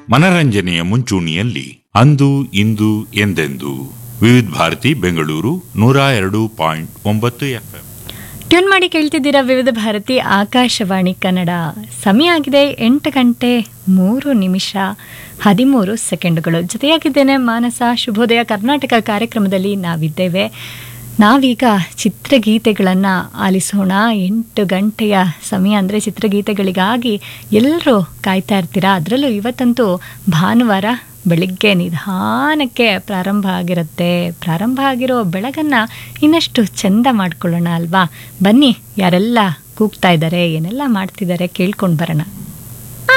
ಮನರಂಜನೆಯ ಮುಂಚೂಣಿಯಲ್ಲಿ ಅಂದು ಇಂದು ಎಂದೆಂದು ವಿವಿಧ ಭಾರತಿ ಬೆಂಗಳೂರು ನೂರ ಎರಡು ಪಾಯಿಂಟ್ ಒಂಬತ್ತು ಎಫ್ಎಂ ಟ್ಯೂನ್ ಮಾಡಿ ಕೇಳ್ತಿದ್ದೀರಾ ವಿವಿಧ ಭಾರತಿ ಆಕಾಶವಾಣಿ ಕನ್ನಡ ಸಮಯ ಆಗಿದೆ ಎಂಟು ಗಂಟೆ ಮೂರು ನಿಮಿಷ ಹದಿಮೂರು ಸೆಕೆಂಡುಗಳು ಜೊತೆಯಾಗಿದ್ದೇನೆ ಮಾನಸ ಶುಭೋದಯ ಕರ್ನಾಟಕ ಕಾರ್ಯಕ್ರಮದಲ್ಲಿ ನಾವಿದ್ದೇವೆ ನಾವೀಗ ಚಿತ್ರಗೀತೆಗಳನ್ನು ಆಲಿಸೋಣ ಎಂಟು ಗಂಟೆಯ ಸಮಯ ಅಂದರೆ ಚಿತ್ರಗೀತೆಗಳಿಗಾಗಿ ಎಲ್ಲರೂ ಕಾಯ್ತಾ ಇರ್ತೀರಾ ಅದರಲ್ಲೂ ಇವತ್ತಂತೂ ಭಾನುವಾರ ಬೆಳಿಗ್ಗೆ ನಿಧಾನಕ್ಕೆ ಪ್ರಾರಂಭ ಆಗಿರುತ್ತೆ ಪ್ರಾರಂಭ ಆಗಿರೋ ಬೆಳಗನ್ನು ಇನ್ನಷ್ಟು ಚೆಂದ ಮಾಡ್ಕೊಳ್ಳೋಣ ಅಲ್ವಾ ಬನ್ನಿ ಯಾರೆಲ್ಲ ಕೂಗ್ತಾ ಇದ್ದಾರೆ ಏನೆಲ್ಲ ಮಾಡ್ತಿದ್ದಾರೆ ಕೇಳ್ಕೊಂಡು ಬರೋಣ